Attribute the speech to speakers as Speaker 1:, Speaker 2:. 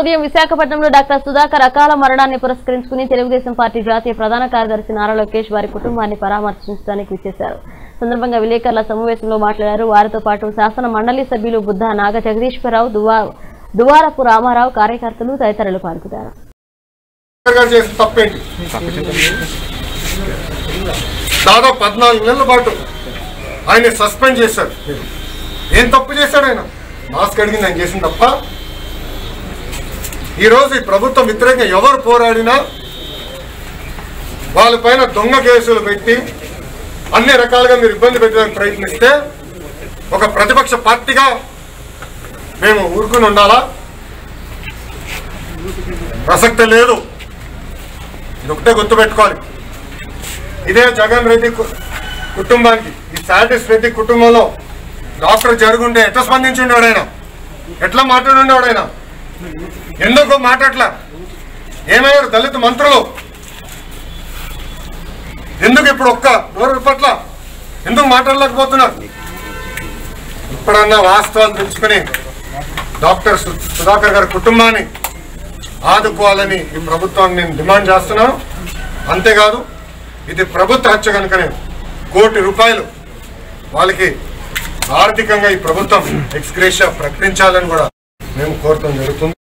Speaker 1: ఉదయం విశాఖపట్నంలో డాక్టర్ సుధాకర్ అకాల మరణాన్ని పురస్కరించుకుని తెలుగుదేశం పార్టీ జాతీయ ప్రధాన కార్యదర్శి నారా లోకేష్ వారి కుటుంబాన్ని పరామర్శించడానికి విచ్చేశారు సందర్భంగా విలేకరుల సమావేశంలో మాట్లాడారు వారితో పాటు శాసన మండలి సభ్యులు బుద్ధ నాగ జగదీశ్వరరావు దువా దువారపు రామారావు కార్యకర్తలు తదితరులు పాల్గొన్నారు
Speaker 2: గారు చేసిన తప్పేంటి దాదాపు పద్నాలుగు నెలల పాటు ఆయన సస్పెండ్ చేశారు ఏం తప్పు చేశాడు ఆయన మాస్క్ అడిగింది ఆయన చేసిన తప్ప ఈరోజు ఈ ప్రభుత్వం వ్యతిరేకంగా ఎవరు పోరాడినా వాళ్ళపైన దొంగ కేసులు పెట్టి అన్ని రకాలుగా మీరు ఇబ్బంది పెట్టడానికి ప్రయత్నిస్తే ఒక ప్రతిపక్ష పార్టీగా మేము ఊరుకుని ఉండాలా ప్రసక్తి లేదు ఇది ఒకటే గుర్తుపెట్టుకోవాలి ఇదే జగన్ రెడ్డి కు- కుటుంబానికి ఈ శాటిస్ రెడ్డి కుటుంబంలో డాక్టర్ జరుగుంటే ఎట్లా స్పందించి ఉండేవాడు ఆయన ఎట్లా మాట్లాడి ఉండేవాడు ఆయన ఎందుకు మాట్లాడలే ఏమయ్యారు దళిత మంత్రులు ఎందుకు ఇప్పుడు ఒక్క నోరు పట్ల ఎందుకు మాట్లాడలేకపోతున్నారు ఇప్పుడన్నా వాస్తవాలు తెలుసుకుని డాక్టర్ సు- సుధాకర్ గారి కుటుంబాన్ని ఆదుకోవాలని ఈ ప్రభుత్వాన్ని నేను డిమాండ్ చేస్తున్నాను అంతేకాదు ఇది ప్రభుత్వ హత్య కనుకనే కోటి రూపాయలు వాళ్ళకి ఆర్థికంగా ఈ ప్రభుత్వం ఎక్స్గ్రేషియా ప్రకటించాలని కూడా మేము కోరటం జరుగుతుంది